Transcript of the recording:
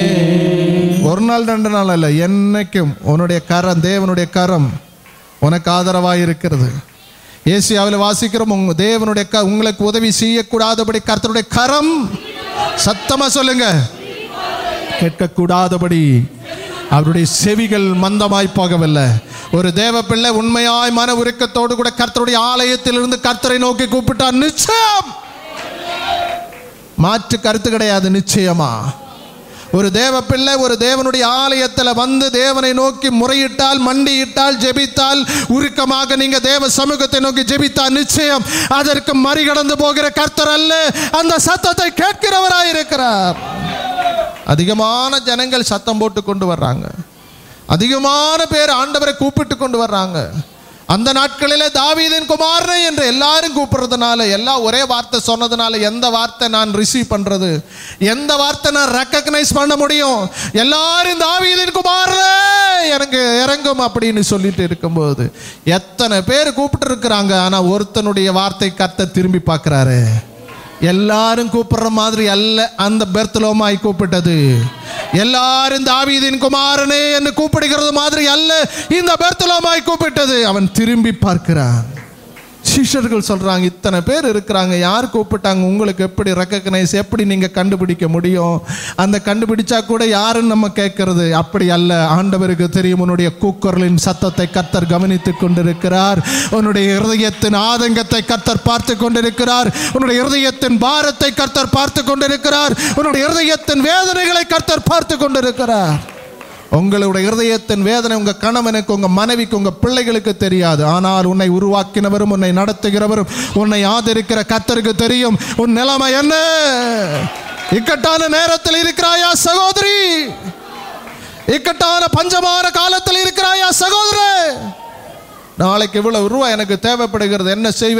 ஒரு நாள் ரெண்டு நாள் அல்ல என்னைக்கும் உன்னுடைய கரம் தேவனுடைய கரம் உனக்கு ஆதரவாய் இருக்கிறது ஏசியாவில் வாசிக்கிறோம் உங்க தேவனுடைய க உங்களுக்கு உதவி செய்யக்கூடாதபடி கர்த்தருடைய கரம் சத்தமா சொல்லுங்க கேட்கக்கூடாதபடி அவருடைய செவிகள் மந்தமாய் போகவில்லை ஒரு தேவ பிள்ளை உண்மையாய் மன உருக்கத்தோடு கூட கர்த்தருடைய ஆலயத்திலிருந்து கர்த்தரை நோக்கி கூப்பிட்டார் நிச்சயம் மாற்று கருத்து கிடையாது நிச்சயமா ஒரு தேவ பிள்ளை ஒரு தேவனுடைய ஆலயத்தில் வந்து தேவனை நோக்கி முறையிட்டால் மண்டியிட்டால் ஜெபித்தால் உருக்கமாக நீங்க தேவ சமூகத்தை நோக்கி ஜெபித்தால் நிச்சயம் அதற்கு மறிகடந்து போகிற கர்த்தர் அல்ல அந்த சத்தத்தை கேட்கிறவராய் இருக்கிறார் அதிகமான ஜனங்கள் சத்தம் போட்டு கொண்டு வர்றாங்க அதிகமான பேர் ஆண்டவரை கூப்பிட்டு கொண்டு வர்றாங்க அந்த நாட்களிலே தாவீதின் குமாரனை என்று எல்லாரும் கூப்பிடுறதுனால எல்லாம் ஒரே வார்த்தை சொன்னதுனால எந்த வார்த்தை நான் ரிசீவ் பண்றது எந்த வார்த்தை நான் ரெக்கக்னைஸ் பண்ண முடியும் எல்லாரும் தாவீதின் குமாரனே எனக்கு இறங்கும் அப்படின்னு சொல்லிட்டு இருக்கும்போது எத்தனை பேர் கூப்பிட்டு இருக்கிறாங்க ஆனா ஒருத்தனுடைய வார்த்தை கத்த திரும்பி பார்க்கறாரு எல்லாரும் கூப்பிடுற மாதிரி அல்ல அந்த பெர்த்தலோமாய் கூப்பிட்டது எல்லாரும் தாவீதின் குமாரனே என்று கூப்பிடுகிறது மாதிரி அல்ல இந்த பெர்த்தலோமாய் கூப்பிட்டது அவன் திரும்பி பார்க்கிறான் சிஷ்யர்கள் சொல்றாங்க இத்தனை பேர் இருக்கிறாங்க யார் கூப்பிட்டாங்க உங்களுக்கு எப்படி ரெக்கக்னைஸ் எப்படி நீங்க கண்டுபிடிக்க முடியும் அந்த கண்டுபிடிச்சா கூட யாருன்னு நம்ம கேட்கறது அப்படி அல்ல ஆண்டவருக்கு தெரியும் உன்னுடைய கூக்குரலின் சத்தத்தை கத்தர் கவனித்துக் கொண்டிருக்கிறார் உன்னுடைய இருதயத்தின் ஆதங்கத்தை கத்தர் பார்த்து கொண்டிருக்கிறார் உன்னுடைய இருதயத்தின் பாரத்தை கர்த்தர் பார்த்து கொண்டிருக்கிறார் உன்னுடைய இருதயத்தின் வேதனைகளை கர்த்தர் பார்த்து கொண்டிருக்கிறார் உங்களுடைய இருதயத்தின் வேதனை உங்க கணவனுக்கு உங்க மனைவிக்கு உங்க பிள்ளைகளுக்கு தெரியாது ஆனால் உன்னை உருவாக்கினவரும் உன்னை நடத்துகிறவரும் உன்னை ஆதரிக்கிற கத்தருக்கு தெரியும் உன் நிலைமை என்ன இக்கட்டான நேரத்தில் இருக்கிறாயா சகோதரி இக்கட்டான பஞ்சமான காலத்தில் இருக்கிறாயா சகோதர நாளைக்கு இவ்வளவு ரூபாய் எனக்கு தேவைப்படுகிறது என்ன செய்வேன்